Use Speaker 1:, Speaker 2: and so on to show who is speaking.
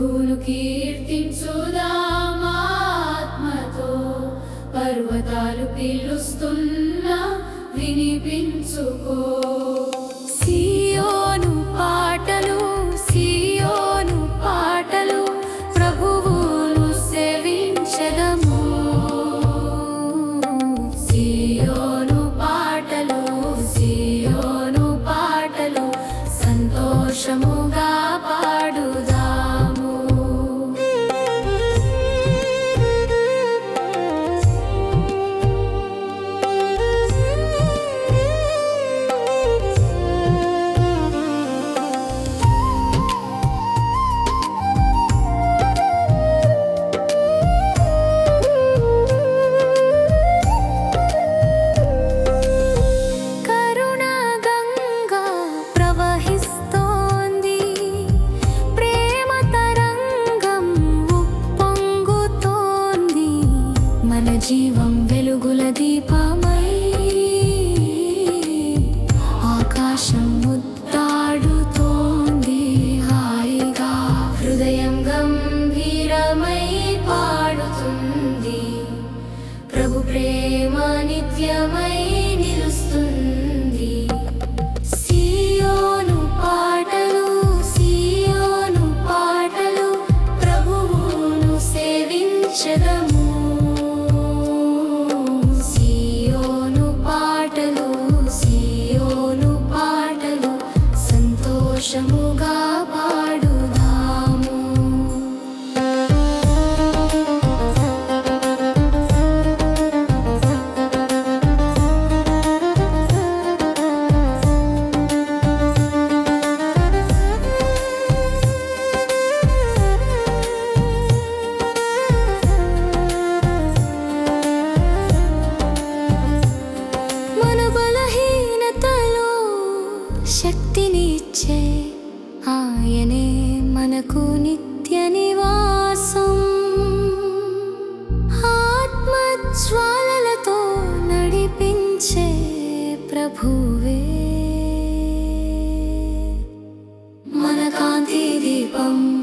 Speaker 1: ప్రభువును కీర్తించుదామాత్మతో పర్వతాలు పిలుస్తున్నా వినిపించుకో సియోను పాటలు సియోను పాటలు ప్రభువును సేవించదము సియోను పాటలు సియోను పాటలు సంతోషముగా పాడుదాము కరుణ గంగా ప్రవహిస్తోంది ప్రేమ తరంగం ఉప్పొంగుతోంది మన జీవం వెలుగుల దీపమై ఆకాశం ముద్దాడుతోంది హాయిగా హృదయం గంభీరమై పాడుతుంది ప్రభు ప్రేమ నిత్యమై నిలుస్తుంది సియోను పాటలు సియోను పాటలు ప్రభువును సేవించదము సియోను పాటలు సియోను పాటలు సంతోషముగా పాడుదాము మన బలహీనతలో శక్తిని ఇచ్చే ఆయనే మనకు నిత్య నివాసం ఆత్మజ్వాలలతో నడిపించే ప్రభువే మన కాంతి దీపం